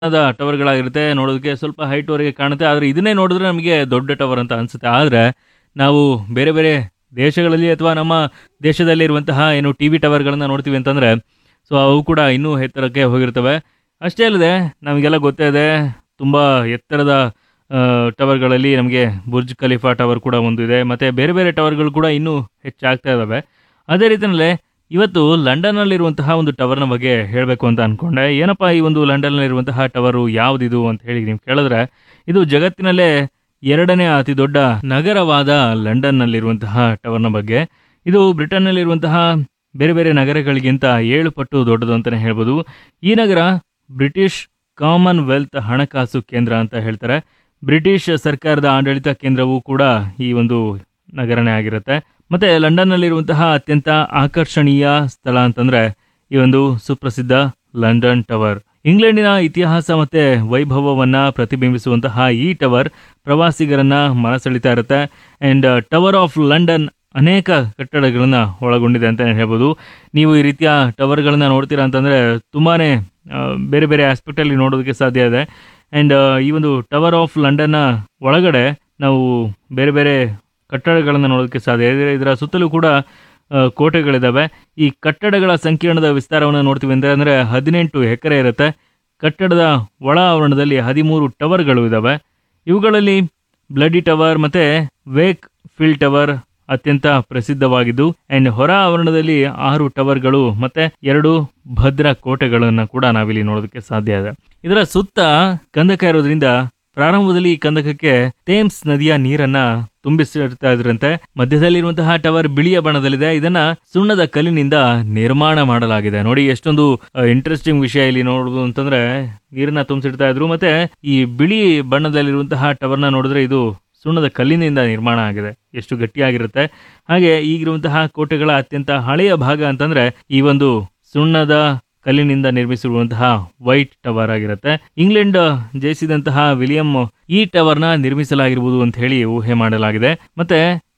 ಸಣ್ಣದ ಟವರ್‌ಗಳಾಗಿರುತ್ತೆ. ನೋಡೋದಕ್ಕೆ ಸ್ವಲ್ಪ ಹೈಟ್‌ವರೆಗೆ ಕಾಣುತ್ತೆ. ಆದ್ರೆ ಇದನ್ನೇ ನೋಡಿದ್ರೆ ನಮಗೆ ದೊಡ್ಡ ಟವರ್ ಅಂತ ಅನ್ಸುತ್ತೆ. ಆದ್ರೆ ನಾವು ಬೇರೆ ಬೇರೆ ದೇಶಗಳಲ್ಲಿ ಅಥವಾ ನಮ್ಮ ದೇಶದಲ್ಲಿ ಇರುವಂತಹ ಏನು ಟಿವಿ ಟವರ್‌ಗಳನ್ನ ನೋಡ್ತೀವಿ ಅಂತಂದ್ರೆ, ಸೊ ಅವು ಕೂಡ ಇನ್ನೂ ಎತ್ತರಕ್ಕೆ ಹೋಗಿರ್ತವೆ. ಅಷ್ಟೇ ಅಲ್ಲದೆ ನಮಗೆಲ್ಲ ಗೊತ್ತೇ ಇದೆ ತುಂಬಾ ಎತ್ತರದ ಆಹ್, ಟವರ್‌ಗಳಲ್ಲಿ ನಮಗೆ ಬುರ್ಜ್ ಖಲೀಫಾ ಟವರ್ ಕೂಡ ಒಂದು ಇದೆ. ಮತ್ತೆ ಬೇರೆ ಬೇರೆ ಟವರ್‌ಗಳು ಕೂಡ ಇನ್ನೂ ಹೆಚ್ಚಾಗ್ತಾ ಇದಾವೆ. ಅದೇ ರೀತಿಯಲ್ಲೇ ಇವತ್ತು ಲಂಡನ್‌ನಲ್ಲಿರುವಂತಹ ಒಂದು ಟವರ್‌ನ ಬಗ್ಗೆ ಹೇಳಬೇಕು ಅಂತ ಅನ್ಕೊಂಡೆ. ಏನಪ್ಪಾ ಈ ಒಂದು ಲಂಡನ್‌ನಲ್ಲಿರುವಂತಹ ಟವರು ಯಾವುದಿದು ಅಂತ ಹೇಳಿ ನೀವು ಕೇಳಿದ್ರೆ, ಇದು ಜಗತ್ತಿನಲ್ಲೇ ಎರಡನೇ ಅತಿ ದೊಡ್ಡ ನಗರವಾದ ಲಂಡನ್‌ನಲ್ಲಿರುವಂತಹ ಟವರ್‌ನ ಬಗ್ಗೆ. ಇದು ಬ್ರಿಟನ್‌ನಲ್ಲಿರುವಂತಹ ಬೇರೆ ಬೇರೆ ನಗರಗಳಿಗಿಂತ 7 ಪಟ್ಟು ದೊಡ್ಡದು ಅಂತಾನೆ ಹೇಳ್ಬೋದು. ಈ ನಗರ ಬ್ರಿಟಿಷ್ ಕಾಮನ್‌ವೆಲ್ತ್ ಹಣಕಾಸು ಕೇಂದ್ರ ಅಂತ ಹೇಳ್ತಾರೆ. ಬ್ರಿಟಿಷ್ ಸರ್ಕಾರದ ಆಡಳಿತ ಕೇಂದ್ರವೂ ಕೂಡ ಈ ಒಂದು ನಗರನೇ ಆಗಿರುತ್ತೆ. ಮತ್ತೆ ಲಂಡನ್‌ನಲ್ಲಿರುವಂತಹ ಅತ್ಯಂತ ಆಕರ್ಷಣೀಯ ಸ್ಥಳ ಅಂತಂದ್ರೆ ಈ ಒಂದು ಸುಪ್ರಸಿದ್ಧ ಲಂಡನ್ ಟವರ್. ಇಂಗ್ಲೆಂಡಿನ ಇತಿಹಾಸ ಮತ್ತೆ ವೈಭವವನ್ನ ಪ್ರತಿಬಿಂಬಿಸುವಂತಹ ಈ ಟವರ್ ಪ್ರವಾಸಿಗರನ್ನ ಮನಸೆಳೀತಾ ಇರುತ್ತೆ. ಅಂಡ್ ಟವರ್ ಆಫ್ ಲಂಡನ್ ಅನೇಕ ಕಟ್ಟಡಗಳನ್ನ ಒಳಗೊಂಡಿದೆ ಅಂತಾನೆ ಹೇಳ್ಬೋದು. ನೀವು ಈ ರೀತಿಯ ಟವರ್‌ಗಳನ್ನ ನೋಡ್ತೀರಾ ಅಂತಂದ್ರೆ ತುಂಬಾನೇ ಆಹ್, ಬೇರೆ ಬೇರೆ ಆಸ್ಪೆಕ್ಟ್ ಅಲ್ಲಿ ನೋಡೋದಕ್ಕೆ ಸಾಧ್ಯ ಇದೆ. ಅಂಡ್ ಈ ಒಂದು ಟವರ್ ಆಫ್ ಲಂಡನ್‌ನ ಒಳಗಡೆ ನಾವು ಬೇರೆ ಬೇರೆ ಕಟ್ಟಡಗಳನ್ನ ನೋಡೋದಕ್ಕೆ ಸಾಧ್ಯ ಇದೆ. ಇದರ ಸುತ್ತಲೂ ಕೂಡ ಆಹ್, ಕೋಟೆಗಳಿದಾವೆ. ಈ ಕಟ್ಟಡಗಳ ಸಂಕೀರ್ಣದ ವಿಸ್ತಾರವನ್ನ ನೋಡ್ತೀವಿ ಅಂದ್ರೆ ಅಂದ್ರೆ 18 ಎಕರೆ ಇರುತ್ತೆ. ಕಟ್ಟಡದ ಒಳ ಆವರಣದಲ್ಲಿ 13 ಟವರ್‌ಗಳು ಇದಾವೆ. ಇವುಗಳಲ್ಲಿ ಬ್ಲಡಿ ಟವರ್ ಮತ್ತೆ ವೇಕ್ ಫೀಲ್ಡ್ ಟವರ್ ಅತ್ಯಂತ ಪ್ರಸಿದ್ಧವಾಗಿದ್ದು ಅಂಡ್ ಹೊರ ಆವರಣದಲ್ಲಿ 6 ಟವರ್‌ಗಳು ಮತ್ತೆ 2 ಭದ್ರ ಕೋಟೆಗಳನ್ನ ಕೂಡ ನಾವಿಲ್ಲಿ ನೋಡೋದಕ್ಕೆ ಸಾಧ್ಯ ಇದೆ. ಇದರ ಸುತ್ತ ಕಂದಕ ಇರೋದ್ರಿಂದ ಪ್ರಾರಂಭದಲ್ಲಿ ಈ ಕಂದಕಕ್ಕೆ ಥೇಮ್ಸ್ ನದಿಯ ನೀರನ್ನ ತುಂಬಿಸಿರ್ತಾ ಇದ್ರಂತೆ. ಮಧ್ಯದಲ್ಲಿರುವಂತಹ ಟವರ್ ಬಿಳಿಯ ಬಣ್ಣದಲ್ಲಿದೆ. ಇದನ್ನ ಸುಣ್ಣದ ಕಲ್ಲಿನಿಂದ ನಿರ್ಮಾಣ ಮಾಡಲಾಗಿದೆ. ನೋಡಿ ಎಷ್ಟೊಂದು ಇಂಟ್ರೆಸ್ಟಿಂಗ್ ವಿಷಯ ಇಲ್ಲಿ ನೋಡುವುದು ಅಂತಂದ್ರೆ ನೀರನ್ನ ತುಂಬಿಸಿಡ್ತಾ ಇದ್ರು. ಮತ್ತೆ ಈ ಬಿಳಿ ಬಣ್ಣದಲ್ಲಿರುವಂತಹ ಟವರ್‌ನ ನೋಡಿದ್ರೆ ಇದು ಸುಣ್ಣದ ಕಲ್ಲಿನಿಂದ ನಿರ್ಮಾಣ ಆಗಿದೆ. ಎಷ್ಟು ಗಟ್ಟಿಯಾಗಿರುತ್ತೆ. ಹಾಗೆ ಈಗಿರುವಂತಹ ಕೋಟೆಗಳ ಅತ್ಯಂತ ಹಳೆಯ ಭಾಗ ಅಂತಂದ್ರೆ ಈ ಒಂದು ಸುಣ್ಣದ ಕಲ್ಲಿನಿಂದ ನಿರ್ಮಿಸಿರುವಂತಹ ವೈಟ್ ಟವರ್ ಆಗಿರುತ್ತೆ. ಇಂಗ್ಲೆಂಡ್ ಜಯಿಸಿದಂತಹ ವಿಲಿಯಂ ಈ ಟವರ್‌ನ ನಿರ್ಮಿಸಲಾಗಿರುವುದು ಅಂತ ಹೇಳಿ ಊಹೆ ಮಾಡಲಾಗಿದೆ. ಮತ್ತೆ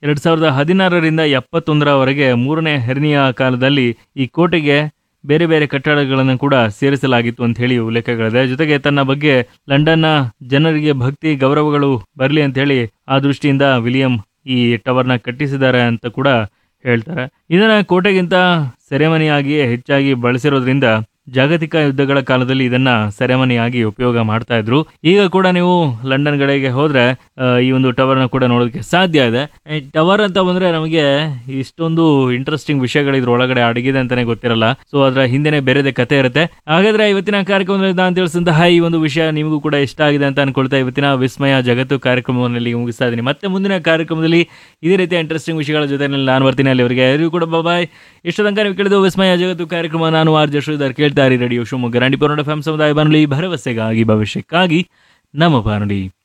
2016ರಿಂದ 71ರವರೆಗೆ ಮೂರನೇ ಹೆರ್ನಿಯ ಕಾಲದಲ್ಲಿ ಈ ಕೋಟೆಗೆ ಬೇರೆ ಬೇರೆ ಕಟ್ಟಡಗಳನ್ನು ಕೂಡ ಸೇರಿಸಲಾಗಿತ್ತು ಅಂತ ಹೇಳಿ ಉಲ್ಲೇಖಗಳಿದೆ. ಜೊತೆಗೆ ತನ್ನ ಬಗ್ಗೆ ಲಂಡನ್‌ನ ಜನರಿಗೆ ಭಕ್ತಿ ಗೌರವಗಳು ಬರಲಿ ಅಂತ ಹೇಳಿ ಆ ದೃಷ್ಟಿಯಿಂದ ವಿಲಿಯಂ ಈ ಟವರ್‌ನ ಕಟ್ಟಿಸಿದ್ದಾರೆ ಅಂತ ಕೂಡ ಹೇಳ್ತಾರೆ. ಇದನ್ನ ಕೋಟೆಗಿಂತ ಸೆರೆಮನೆಯಾಗಿಯೇ ಹೆಚ್ಚಾಗಿ ಬಳಸಿರೋದ್ರಿಂದ ಜಾಗತಿಕ ಯುದ್ಧಗಳ ಕಾಲದಲ್ಲಿ ಇದನ್ನ ಸೆರೆಮನೆಯಾಗಿ ಉಪಯೋಗ ಮಾಡ್ತಾ ಇದ್ರು. ಈಗ ಕೂಡ ನೀವು ಲಂಡನ್ ಕಡೆಗೆ ಹೋದ್ರೆ ಆಹ್, ಈ ಒಂದು ಟವರ್‌ನ ಕೂಡ ನೋಡೋದಕ್ಕೆ ಸಾಧ್ಯ ಇದೆ. ಈ ಟವರ್ ಅಂತ ಬಂದ್ರೆ ನಮಗೆ ಇಷ್ಟೊಂದು ಇಂಟ್ರೆಸ್ಟಿಂಗ್ ವಿಷಯಗಳು ಇದ್ರ ಒಳಗಡೆ ಅಡಗಿದೆ ಅಂತಾನೆ ಗೊತ್ತಿರಲ್ಲ. ಸೊ ಅದರ ಹಿಂದೆನೆ ಬೇರೆದೇ ಕಥೆ ಇರುತ್ತೆ. ಹಾಗಾದ್ರೆ ಇವತ್ತಿನ ಕಾರ್ಯಕ್ರಮದಲ್ಲಿ ನಾನು ತಿಳಿಸಿದಂತಹ ಈ ಒಂದು ವಿಷಯ ನಿಮಗೂ ಕೂಡ ಇಷ್ಟ ಆಗಿದೆ ಅಂತ ಅನ್ಕೊಳ್ತಾ ಇವತ್ತಿನ ವಿಸ್ಮಯ ಜಗತ್ತು ಕಾರ್ಯಕ್ರಮವನ್ನು ಇಲ್ಲಿಗೆ ಮುಗಿಸ್ತಾ ಇದ್ದೀನಿ. ಮತ್ತೆ ಮುಂದಿನ ಕಾರ್ಯಕ್ರಮದಲ್ಲಿ ಇದೇ ರೀತಿಯ ಇಂಟ್ರೆಸ್ಟಿಂಗ್ ವಿಷಯಗಳ ಜೊತೆ ನಾನು ಬರ್ತೀನಿ. ಅಲ್ಲಿವರೆಗೆ ಎಲ್ಲರಿಗೂ ಕೂಡ ಬಾಯ್. ಇಷ್ಟು ತನಕ ನೀವು ಕೇಳಿದ್ದು ವಿಸ್ಮಯ ಜಗತ್ತು ಕಾರ್ಯಕ್ರಮ. ನಾನು ಆರ್ ಜೆ ಶ್ರೀಧರ್ ಕೇಳ್ತಾ ಇರಿ ರೇಡಿಯೋ ಶಿವಮೊಗ್ಗ 90.1 ಎಫ್ಎಂ ಸಮುದಾಯ ಬಾನುಲಿ ಭರವಸೆಗಾಗಿ ಭವಿಷ್ಯಕ್ಕಾಗಿ ನಮ್ಮ ಬಾನುಲಿ.